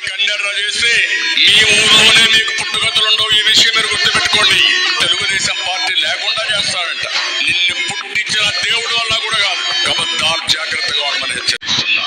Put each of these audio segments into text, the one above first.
కన్నెర్ర చేస్తే మీ ఊర్లోనే మీకు పుట్టుగతులు ఉండవు ఈ విషయం మీరు గుర్తుపెట్టుకోండి తెలుగుదేశం పార్టీ లేకుండా చేస్తాడంట నిన్ను పుట్టించిన దేవుడు వల్ల కూడా కాదు కబద్దార్ జాగ్రత్తగా ఉండమని హెచ్చరిస్తున్నా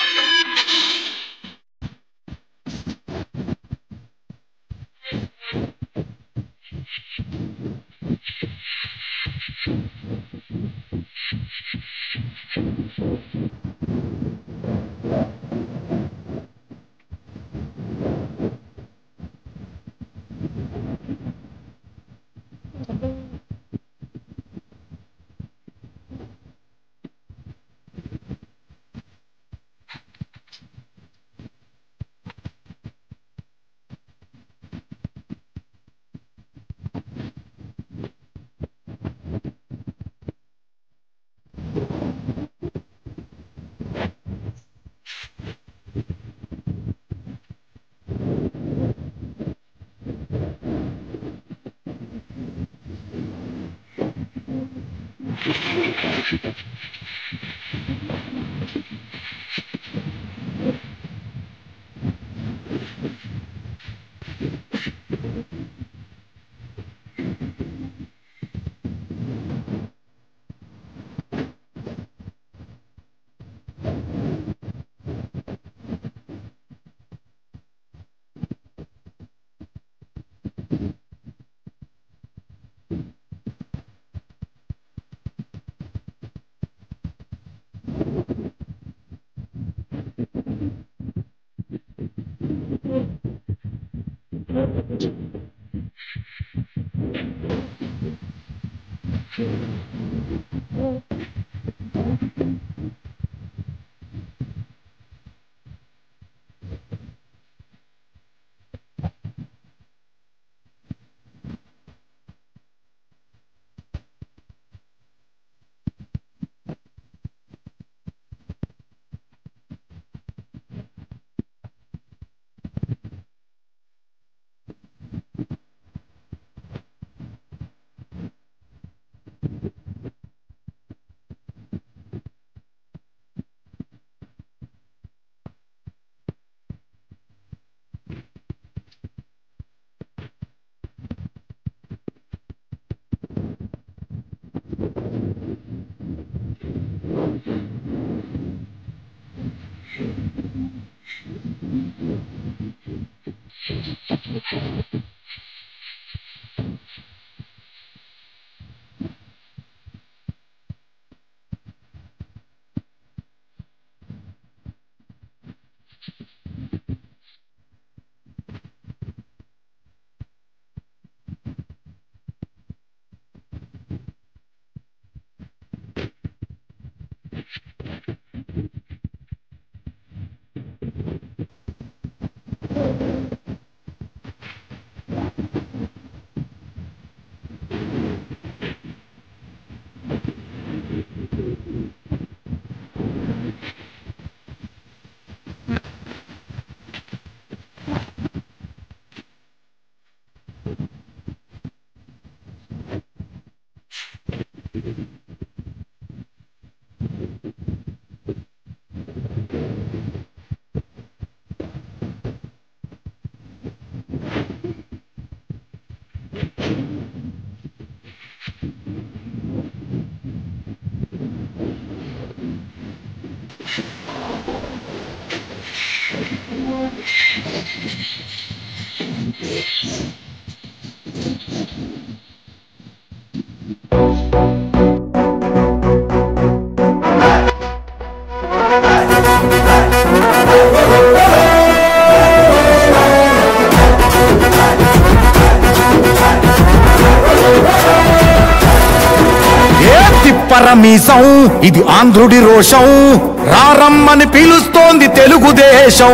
ఏ తిప్పరమీసం ఇది ఆంధ్రుడి రోషం రారమ్మని పిలుస్తోంది తెలుగుదేశం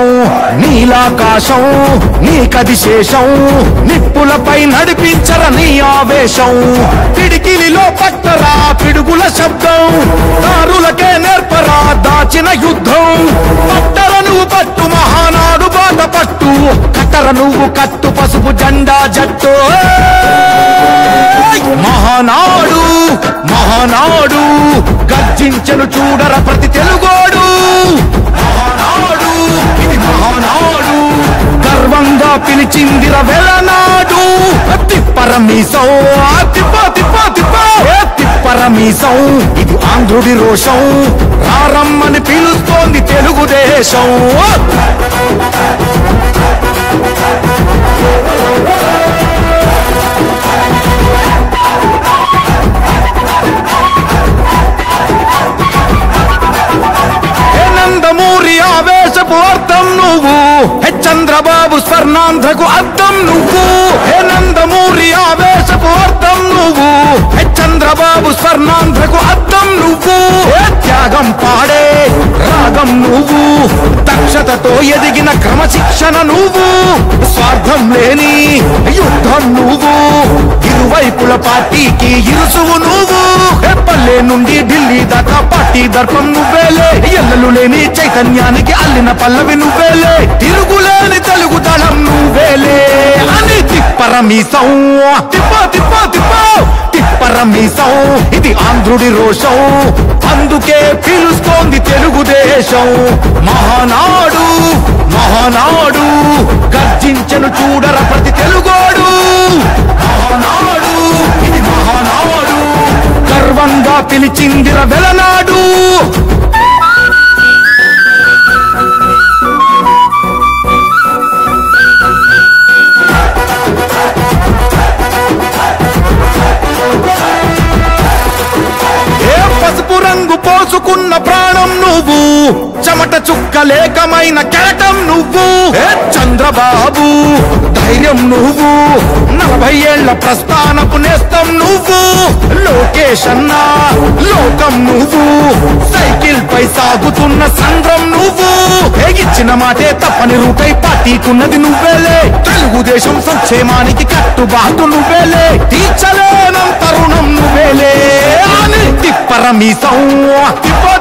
నీలాకాశం నీకది శేషం నిప్పులపై నడిపించర నీ ఆవేశం పిడికిలిలో పట్టరా పిడుగుల శబ్దం దారులకే నేర్పరా దాచిన యుద్ధం పట్టర నువ్వు పట్టు మహానాడు బాట పట్టు కట్టర నువ్వు కట్టు పసుపు జెండా జట్టు ఏయ్! మహానాడు మహానాడు గర్జించను చూడర ప్రతి తెలుగోడు మహానాడు ఇది మహానాడు పిలిచిందిర వెలనాడు తిప్పరమీసం తిప్ప తిప్ప తిప్ప ఏ తిప్పరమీసం ఇది ఆంధ్రుడి రోషం రారమ్మని పిలుస్తోంది తెలుగుదేశం హే నందమూరి ఆవేశపు అర్థం నువ్వు హే చంద్రబాబు స్వర్ణాంధ్రకు అర్థం నువ్వు హే నందమూరి ఆవేశపు అర్థం నువ్వు హే చంద్రబాబు స్వర్ణాంధ్రకు అర్థం నువ్వు హే త్యాగం పాడే రాగం నువ్వు దక్షతతో ఎదిగిన క్రమశిక్షణ నువ్వు స్వార్థం లేని యుద్ధం నువ్వు ఇరువైపుల పార్టీకి ఇరుసువు నువ్వు హే పల్లె నుండి ఢిల్లీ దాకా పార్టీ దర్పం నువ్వేలే ఎల్లలు లేని చైతన్యానికి అల్లిన పల్లవి నువ్వేలే తిరుగులేని తెలుగు దళం నువ్వేలే అని తిప్పరమీసం తిప్ప తిప్ప తిప్ప తిప్పరమీసం ఇది ఆంధ్రుడి రోషం అందుకే పిలుస్తోంది తెలుగుదేశం మహానాడు మహానాడు గర్జించను చూడర ప్రతి తెలుగోడు మహానాడు ఇది మహానాడు గర్వంగా పిలిచిందిర వెలనాడు ఏ పసుపు రంగు పోసుకున్న ప్రాణం నువ్వు చెమట చుక్క లేకమైన కెరటం నువ్వు ఏ చంద్రబాబు ధైర్యం నువ్వు నలభై ఏళ్ల ప్రస్థానపు నేస్తం నువ్వు లోకేష్ అన్నా లోకం నువ్వు సైకిల్ పై సాగుతున్న సంద్రం నువ్వు ఇచ్చిన మాటే తప్పని రూపై పార్టీకున్నది నువ్వేలే తెలుగుదేశం సంక్షేమానికి కట్టుబాటు నువ్వేలే తీర్చలేనం తరుణం నువ్వేలే అని తిప్పరమీసం తిప్ప